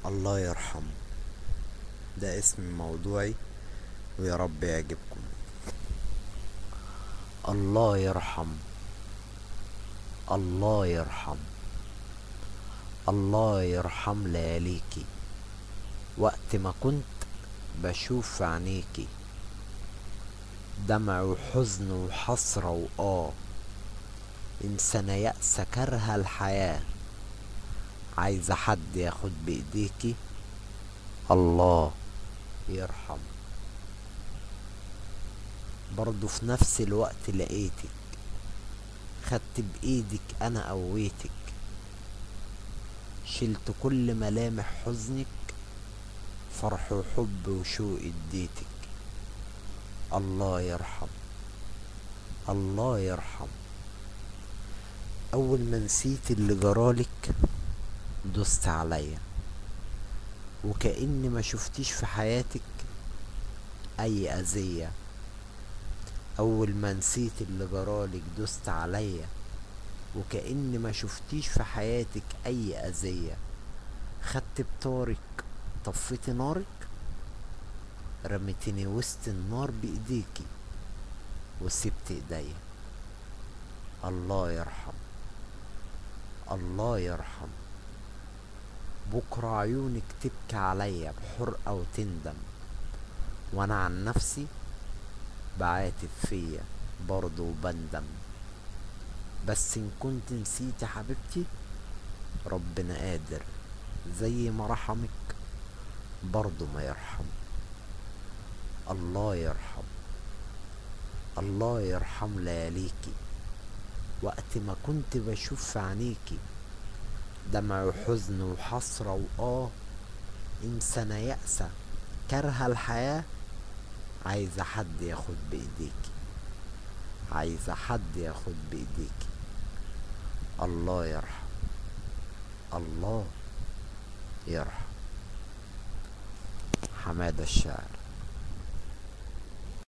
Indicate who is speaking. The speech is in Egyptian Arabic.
Speaker 1: الله يرحم ده اسم موضوعي ويا رب يعجبكم الله يرحم الله يرحم الله يرحم لياليكي وقت ما كنت بشوف في عينيكي دمع وحزن وحسرة وآه إنسانة يأسة كارهة الحياة عايزة حد ياخد بإيديكي الله يرحم برضو في نفس الوقت لقيتك خدت بإيدك أنا قويتك شلت كل ملامح حزنك فرح وحب وشوق اديتك الله يرحم الله يرحم اول ما نسيت اللي جرالك دوست عليا وكأني ما شفتيش في حياتك اي اذية اول ما نسيت اللي جرالك دوست عليا وكأني ما شفتيش في حياتك اي اذية خدت بطارك طفيتي نارك رميتني وسط النار بايديكي وسبت ايديا الله يرحم الله يرحم بكرة عيونك تبكي عليا بحرقة وتندم وانا عن نفسي بعاتب فيا برضه وبندم بس ان كنت نسيتي حبيبتي ربنا قادر زي ما رحمك برضه ما يرحم الله يرحم الله يرحم لياليكي وقت ما كنت بشوف في عينيكي دمع وحزن وحسرة وآه إنسانة يأسة كارهة الحياة عايزة حد ياخد بإيديكي عايزة حد ياخد بإيديكي الله يرحم الله يرحم حمادة الشاعر